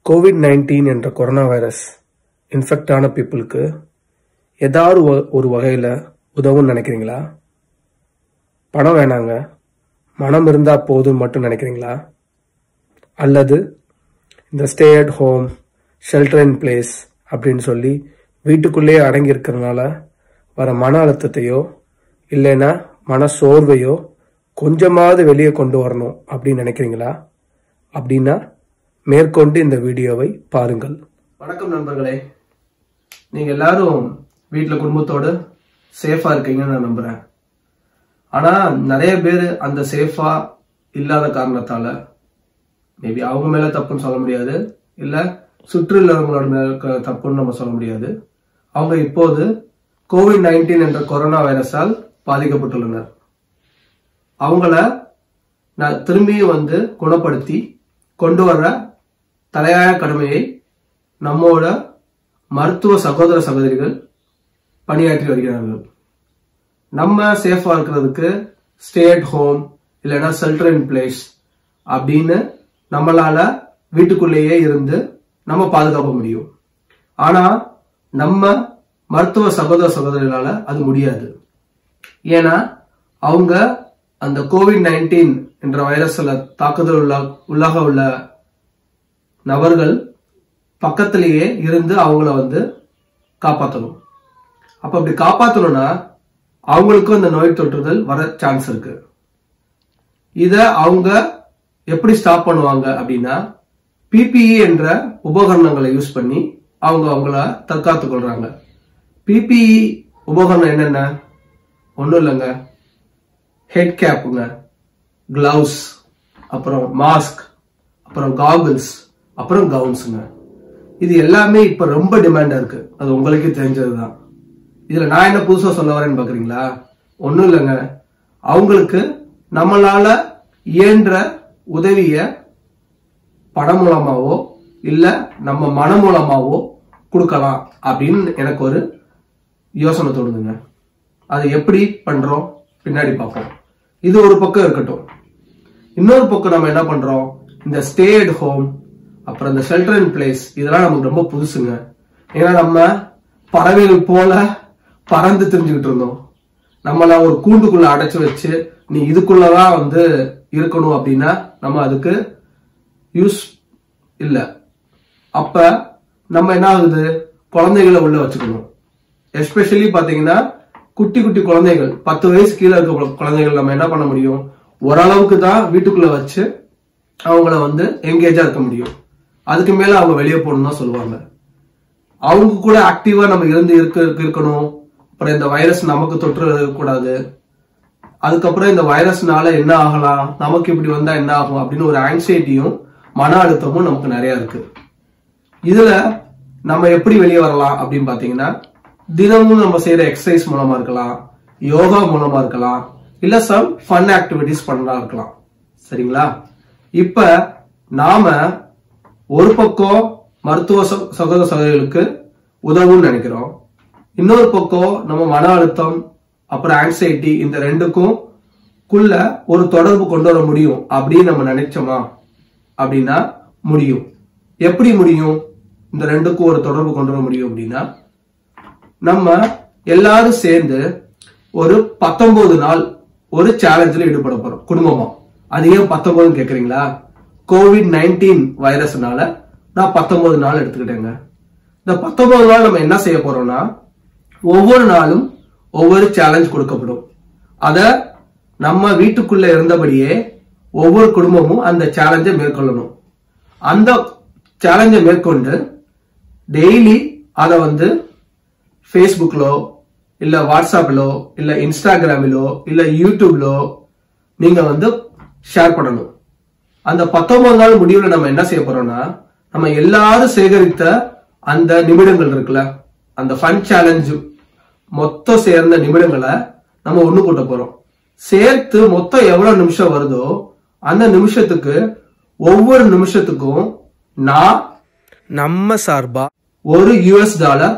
Covid nineteen என்ற corona virus infect ஆன பீப்புளுக்கு ஏதாவது ஒ- ஒரு வகையில் உதவும்னு நினைக்கிறீங்களா பணம் வேணாங்க மனம் இருந்தால் போதும் மட்டும் நினைக்கிறீங்களா அல்லது இந்த stay at home shelter in place அப்படின்னு சொல்லி வீட்டுக்குள்ளேயே அடங்கி இருக்கிறதுனால வர மன அழுத்தத்தையோ இல்லைன்னா மன சோர்வையோ கொஞ்சமாவது வெளியே கொண்டு வரணும் அப்படின்னு நினைக்கிறீங்களா அப்படின்னா மேற்கொண்டு இந்த வீடியோவை பாருங்கள் வணக்கம் நண்பர்களே நீங்க எல்லாரும் வீட்டில் குடும்பத்தோடு சேஃபா இருக்கீங்கன்னு நான் நம்புறேன் ஆனா நிறைய பேர் அந்த சேஃபா இல்லாத காரணத்தால மேபி அவங்க மேல தப்புன்னு சொல்ல முடியாது இல்ல சுற்றியுள்ளவங்களோட மேல இருக்க தப்புன்னு நம்ம சொல்ல முடியாது அவங்க இப்போது கோவிட் நைன்டீன் என்ற கொரோனா வைரஸால் பாதிக்கப்பட்டுள்ளனர் அவங்கள நான் திரும்பியும் வந்து குணப்படுத்தி கொண்டு வர்ற தலையாய கடமையை நம்மோட மருத்துவ சகோதர சகோதரிகள் பணியாற்றி வருகிறார்கள் நம்ம சேஃபா இருக்கிறதுக்கு ஸ்டே அட் ஹோம் இல்லைன்னா ஷெல்டர் இன் பிளேஸ் அப்படின்னு நம்மளால வீட்டுக்குள்ளேயே இருந்து நம்ம பாதுகாக்க முடியும் ஆனா நம்ம மருத்துவ சகோதர சகோதரிகளால அது முடியாது ஏன்னா அவங்க அந்த கோவிட் நைன்டீன் என்ற வைரஸ்ல தாக்குதல் உள்ள உள்ளாக உள்ள நபர்கள் பக்கத்திலேயே இருந்து அவங்கள வந்து காப்பாற்றணும் அப்ப அப்படி காப்பாற்றணும்னா அவங்களுக்கும் இந்த நோய் தொற்றுதல் வர சான்ஸ் இருக்கு இத அவங்க எப்படி ஸ்டாப் பண்ணுவாங்க அப்படின்னா பிபிஇ என்ற உபகரணங்களை யூஸ் பண்ணி அவங்க அவங்கள தற்காத்துக் கொள்றாங்க பிபிஇ உபகரணம் என்னென்ன ஒன்றும் இல்லைங்க ஹெட் கேப்புங்க கிளவுஸ் அப்புறம் மாஸ்க் அப்புறம் காகுல்ஸ் அப்புறம் கவுன்ஸுங்க இது எல்லாமே இப்ப ரொம்ப டிமாண்டா இருக்கு அது உங்களுக்கே தெரிஞ்சதுதான் இதுல நான் என்ன புதுசா சொல்ல வரேன்னு பாக்குறீங்களா ஒண்ணும் இல்லைங்க அவங்களுக்கு நம்மளால இயன்ற உதவிய படம் மூலமாவோ இல்ல நம்ம மனம் மூலமாவோ கொடுக்கலாம் அப்படின்னு எனக்கு ஒரு யோசனை தோணுதுங்க அது எப்படி பண்றோம் பின்னாடி பார்ப்போம் இது ஒரு பக்கம் இருக்கட்டும் இன்னொரு பக்கம் நம்ம என்ன பண்றோம் இந்த ஸ்டே அட் ஹோம் அப்புறம் இந்த ஷெல்டர் இன் பிளேஸ் இதெல்லாம் நமக்கு ரொம்ப புதுசுங்க ஏன்னா நம்ம பறவைகள் போல பறந்து தெரிஞ்சுக்கிட்டு இருந்தோம் நம்மள ஒரு கூண்டுக்குள்ள அடைச்சு வச்சு நீ இதுக்குள்ளதான் வந்து இருக்கணும் அப்படின்னா நம்ம அதுக்கு யூஸ் இல்ல அப்ப நம்ம என்ன ஆகுது குழந்தைகளை உள்ள வச்சுக்கணும் எஸ்பெஷலி பாத்தீங்கன்னா குட்டி குட்டி குழந்தைகள் பத்து வயசு கீழே இருக்க குழ- குழந்தைகள் நம்ம என்ன பண்ண முடியும் ஓரளவுக்கு தான் வீட்டுக்குள்ள வச்சு அவங்கள வந்து எங்கேஜா இருக்க முடியும் அதுக்கு மேல அவங்க வெளியே போகணும் தான் சொல்லுவாங்க அவங்க கூட ஆக்டிவா நம்ம இருந்து இருக்க இருக்க- இருக்கணும் அப்புறம் இந்த வைரஸ் நமக்கு தொற்று கூடாது அதுக்கப்புறம் இந்த வைரஸ்னால என்ன ஆகலாம் நமக்கு இப்படி வந்தா என்ன ஆகும் அப்படின்னு ஒரு ஆங்ஸைட்டியும் மன அழுத்தமும் நமக்கு நிறைய இருக்கு இதுல நம்ம எப்படி வெளியே வரலாம் அப்படின்னு பாத்தீங்கன்னா தினமும் நம்ம செய்யற எக்ஸசைஸ் மூலமா இருக்கலாம் யோகா மூலமா இருக்கலாம் இல்ல சம் ஃபன் ஆக்டிவிட்டிஸ் பண்ணலாம் இருக்கலாம் சரிங்களா இப்ப நாம ஒரு பக்கம் மருத்துவ ச- சகோதர சகோதரிகளுக்கு உதவும்னு நினைக்கிறோம் இன்னொரு பக்கம் நம்ம மன அழுத்தம் அப்புறம் ஆங்ஸைட்டி இந்த ரெண்டுக்கும் குள்ள ஒரு தொடர்பு கொண்டு வர முடியும் அப்படின்னு நம்ம நினைச்சோமா அப்படின்னா முடியும் எப்படி முடியும் இந்த ரெண்டுக்கும் ஒரு தொடர்பு கொண்டு வர முடியும் அப்படின்னா நம்ம எல்லாரும் சேர்ந்து ஒரு பத்தொன்பது நாள் ஒரு சேலஞ்சில் ஈடுபட போறோம் குடும்பமா அது ஏன் பத்தொன்பதுன்னு கேக்குறீங்களா கோவிட் நைன்டீன் வைரஸ்னால நான் பத்தொன்பது நாள் எடுத்துக்கிட்டேங்க இந்த பத்தொன்பது நாள் நம்ம என்ன செய்ய போறோம்னா ஒவ்வொரு நாளும் ஒவ்வொரு சேலஞ்ச் கொடுக்கப்படும் அத நம்ம வீட்டுக்குள்ள இருந்தபடியே ஒவ்வொரு குடும்பமும் அந்த சேலஞ்சை மேற்கொள்ளணும் அந்த சேலஞ்சை மேற்கொண்டு டெய்லி அதை வந்து ஃபேஸ்புக்லோ இல்ல வாட்ஸ்அப்லோ இல்ல இன்ஸ்டாகிராமிலோ இல்ல யூடியூப்லோ நீங்க வந்து ஷேர் பண்ணணும் அந்த பத்தொன்பது நாள் முடிவுல நம்ம என்ன செய்ய போறோம்னா நம்ம எல்லாரும் சேகரித்த அந்த நிமிடங்கள் இருக்குல்ல அந்த ஃபன் சேலஞ்சு மொத்தம் சேர்ந்த நிமிடங்களை நம்ம ஒண்ணு கூட்ட போறோம் சேர்த்து மொத்தம் எவ்வளவு நிமிஷம் வருதோ அந்த நிமிஷத்துக்கு ஒவ்வொரு நிமிஷத்துக்கும் நான் நம்ம சார்பா ஒரு யூஎஸ் டாலர்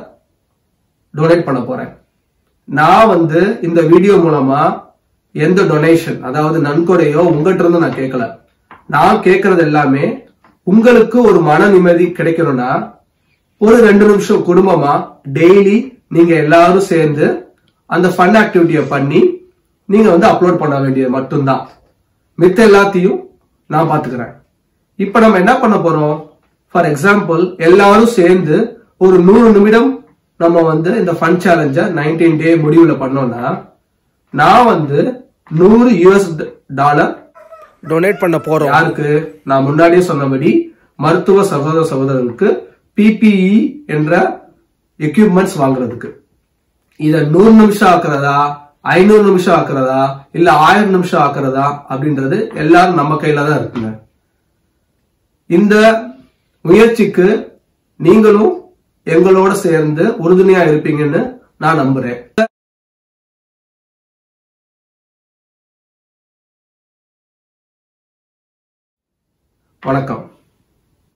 டொனேட் பண்ண போறேன் நான் வந்து இந்த வீடியோ மூலமா எந்த டொனேஷன் அதாவது நன்கொடையோ உங்ககிட்ட இருந்து நான் கேட்கல நான் கேட்கறது எல்லாமே உங்களுக்கு ஒரு மன நிம்மதி கிடைக்கணும்னா ஒரு ரெண்டு நிமிஷம் குடும்பமா டெய்லி நீங்க எல்லாரும் சேர்ந்து அந்த ஃபன் ஆக்டிவிட்டியை பண்ணி நீங்க வந்து அப்லோட் பண்ண வேண்டியது மட்டும்தான் மித்த எல்லாத்தையும் நான் பாத்துக்கிறேன் இப்ப நம்ம என்ன பண்ண போறோம் ஃபார் எக்ஸாம்பிள் எல்லாரும் சேர்ந்து ஒரு நூறு நிமிடம் நம்ம வந்து இந்த ஃபன் சேலஞ்ச நைன்டீன் டே முடிவுல பண்ணோம்னா நான் வந்து நூறு யூஎஸ் டாலர் டொனேட் பண்ண போறோம் யாருக்கு நான் முன்னாடியே சொன்னபடி மருத்துவ சகோதர சகோதரர்களுக்கு பிபிஇ என்ற எக்யூப்மெண்ட்ஸ் வாங்குறதுக்கு இத நூறு நிமிஷம் ஆக்குறதா ஐநூறு நிமிஷம் ஆக்குறதா இல்ல ஆயிரம் நிமிஷம் ஆக்குறதா அப்படின்றது எல்லாரும் நம்ம கையில தான் இருக்குங்க இந்த முயற்சிக்கு நீங்களும் எங்களோட சேர்ந்து உறுதுணையா இருப்பீங்கன்னு நான் நம்புறேன் வணக்கம்